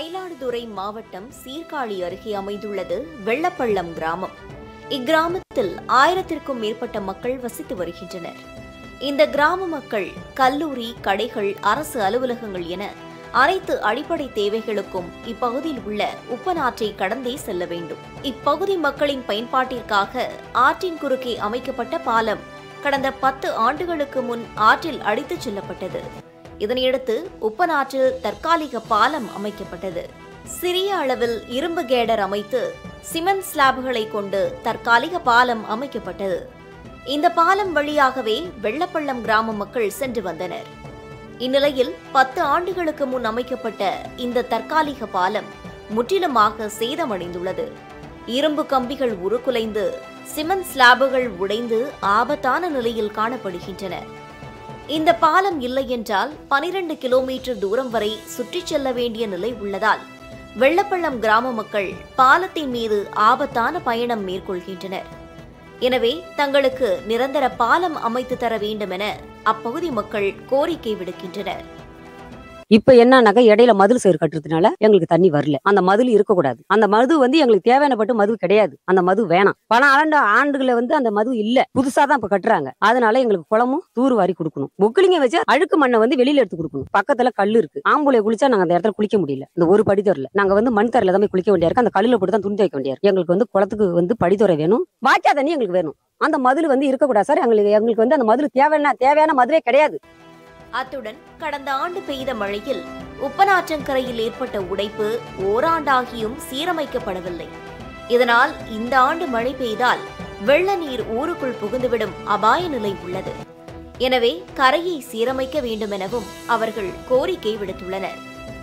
மயிலாடுதுறை மாவட்டம் சீர்காழி அருகே அமைந்துள்ளது வெள்ளப்பள்ளம் கிராமம் இக்கிராமத்தில் ஆயிரத்திற்கும் மேற்பட்ட மக்கள் வசித்து வருகின்றனர் இந்த கிராம மக்கள் கல்லூரி கடைகள் அரசு அலுவலகங்கள் என அனைத்து அடிப்படை தேவைகளுக்கும் இப்பகுதியில் உள்ள உப்பனாற்றை கடந்தே செல்ல வேண்டும் இப்பகுதி மக்களின் பயன்பாட்டிற்காக ஆற்றின் குறுக்கே அமைக்கப்பட்ட பாலம் கடந்த பத்து ஆண்டுகளுக்கு முன் ஆற்றில் அடித்துச் செல்லப்பட்டது இதனையடுத்து உப்பனாற்றில் தற்காலிக பாலம் அமைக்கப்பட்டது சிறிய அளவில் இரும்பு கேடர் அமைத்து சிமெண்ட் ஸ்லாப்களை கொண்டு தற்காலிக பாலம் அமைக்கப்பட்டது இந்த பாலம் வழியாகவே வெள்ளப்பள்ளம் கிராம மக்கள் சென்று வந்தனர் இந்நிலையில் பத்து ஆண்டுகளுக்கு முன் அமைக்கப்பட்ட இந்த தற்காலிக பாலம் முற்றிலுமாக சேதமடைந்துள்ளது இரும்பு கம்பிகள் உருக்குலைந்து சிமெண்ட் ஸ்லாபுகள் உடைந்து ஆபத்தான நிலையில் காணப்படுகின்றன இந்த பாலம் இல்லை என்றால் பனிரெண்டு கிலோமீட்டர் தூரம் வரை சுற்றிச் செல்ல வேண்டிய நிலை உள்ளதால் வெள்ளப்பள்ளம் கிராம மக்கள் பாலத்தின் மீது ஆபத்தான பயணம் மேற்கொள்கின்றனர் எனவே தங்களுக்கு நிரந்தர பாலம் அமைத்து தர வேண்டும் என அப்பகுதி மக்கள் கோரிக்கை விடுக்கின்றனர் இப்ப என்னன்னாக்க இடையில மதில் சேர் கட்டுறதுனால எங்களுக்கு தண்ணி வரல அந்த மதில் இருக்கக்கூடாது அந்த மது வந்து எங்களுக்கு தேவையானப்பட்ட மது கிடையாது அந்த மது வேணாம் பல ஆண்டு ஆண்டுகளை வந்து அந்த மது இல்ல புதுசா தான் இப்ப கட்டுறாங்க அதனால எங்களுக்கு குளமும் தூர் வாரி கொடுக்கணும் முக்கிலிங்க வச்சு அழுக்கு மண்ணை வந்து வெளியில எடுத்து கொடுக்கணும் பக்கத்துல கல் இருக்கு ஆம்புலை குளிச்சா நாங்க அந்த இடத்துல குளிக்க முடியல இந்த ஒரு படித்துறையில நாங்க வந்து மண் தரையில தான் போய் குளிக்க வேண்டியா இருக்கு அந்த கல்லுல போட்டு தான் துணி துவைக்க வேண்டியா இருக்கு எங்களுக்கு வந்து குளத்துக்கு வந்து படித்துறை வேணும் வாய்க்கா தண்ணி எங்களுக்கு வேணும் அந்த மதில் வந்து இருக்கக்கூடாது சார் எங்களுக்கு எங்களுக்கு வந்து அந்த மதில் தேவையான தேவையான மதுவே கிடையாது அத்துடன் கடந்த ஆண்டு பெய்த மழையில் உப்பனாற்றங்கரையில் ஏற்பட்ட உடைப்பு ஓராண்டாகியும் சீரமைக்கப்படவில்லை இதனால் இந்த ஆண்டு மழை பெய்தால் வெள்ள நீர் ஊருக்குள் புகுந்துவிடும் அபாய நிலை உள்ளது எனவே கரையை சீரமைக்க வேண்டுமெனவும் அவர்கள் கோரிக்கை விடுத்துள்ளனர்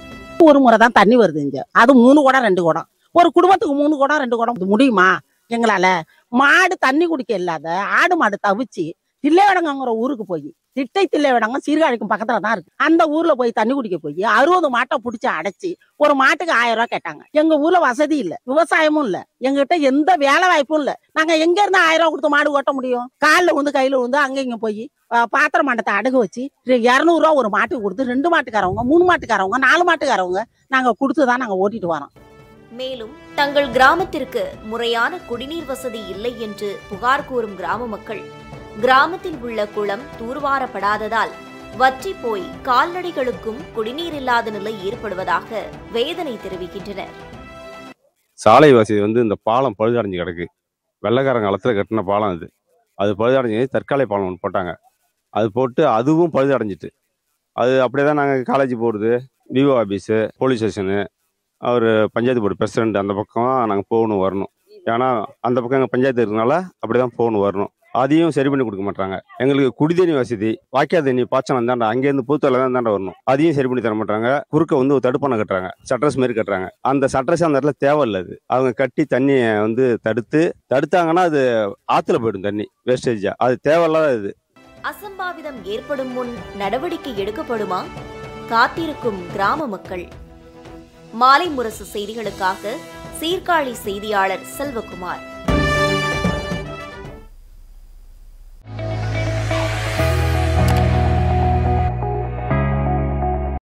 ஒரு முறை தான் தண்ணி வருது இங்க அது மூணு குடம் ரெண்டு குடம் ஒரு குடும்பத்துக்கு மூணு குடம் ரெண்டு குடம் இது முடியுமா எங்களால மாடு தண்ணி குடிக்க இல்லாத ஆடு மாடு தவிச்சு தில்லைவடங்கிற ஊருக்கு போய் திட்டை தில்லைவடங்கம் சீர்காழிக்கும் பக்கத்துல தான் இருக்கு அந்த ஊர்ல போய் தண்ணி குடிக்க போய் அறுபது மாட்டை புடிச்சு அடைச்சி ஒரு மாட்டுக்கு ஆயிரம் ரூபாய் கேட்டாங்க எங்க ஊர்ல வசதி இல்ல விவசாயமும் இல்ல எங்ககிட்ட எந்த வேலை வாய்ப்பும் இல்ல நாங்க எங்க இருந்து ஆயிரம் ரூபாய் கொடுத்து மாடு ஓட்ட முடியும் காலில் வந்து கையில வந்து அங்க இங்க போய் பாத்திர மண்டத்தை அடகு வச்சு இருநூறு ரூபா ஒரு மாட்டுக்கு கொடுத்து ரெண்டு மாட்டுக்காரவங்க மூணு மாட்டுக்காரவங்க நாலு மாட்டுக்காரவங்க நாங்க கொடுத்து தான் நாங்க ஓட்டிட்டு வரோம் மேலும் தங்கள் கிராமத்திற்கு முறையான குடிநீர் வசதி இல்லை என்று புகார் கூறும் கிராம மக்கள் கிராமத்தில் உள்ள குளம் தூர்வாரப்படாததால் வற்றி போய் கால்நடைகளுக்கும் குடிநீர் இல்லாத நிலை ஏற்படுவதாக வேதனை தெரிவிக்கின்றனர் சாலை வசதி வந்து இந்த பாலம் பழுதடைஞ்சு கிடக்கு வெள்ளக்காரன் காலத்தில் கட்டின பாலம் அது அது பழுதடைஞ்சு தற்காலிக பாலம் ஒன்று போட்டாங்க அது போட்டு அதுவும் பழுதடைஞ்சிட்டு அது அப்படியே தான் நாங்கள் காலேஜ் போகிறது விவோ ஆஃபீஸு போலீஸ் ஸ்டேஷனு அவர் பஞ்சாயத்து போர்டு பிரசிடென்ட் அந்த பக்கம் நாங்கள் போகணும் வரணும் ஏன்னா அந்த பக்கம் எங்கள் பஞ்சாயத்து இருக்கனால அப்படி தான் போகணும் வரணும் அதையும் சரி பண்ணி கொடுக்க மாட்டாங்க எங்களுக்கு குடிதண்ணி வசதி வாய்க்கா தண்ணி பாய்ச்சனம் தாண்டா அங்கேருந்து பூத்தோல தான் தாண்டா வரணும் அதையும் சரி பண்ணி தர மாட்டாங்க குறுக்க வந்து ஒரு தடுப்பணை கட்டுறாங்க சட்ரஸ் மாரி கட்டுறாங்க அந்த சட்ரஸ் அந்த இடத்துல தேவையில்ல அது அவங்க கட்டி தண்ணியை வந்து தடுத்து தடுத்தாங்கன்னா அது ஆத்துல போயிடும் தண்ணி வேஸ்டேஜா அது தேவையில்லாத இது அசம்பாவிதம் ஏற்படும் முன் நடவடிக்கை எடுக்கப்படுமா காத்திருக்கும் கிராம மக்கள் மாலை முரசு செய்திகளுக்காக சீர்காழி செய்தியாளர் செல்வகுமார்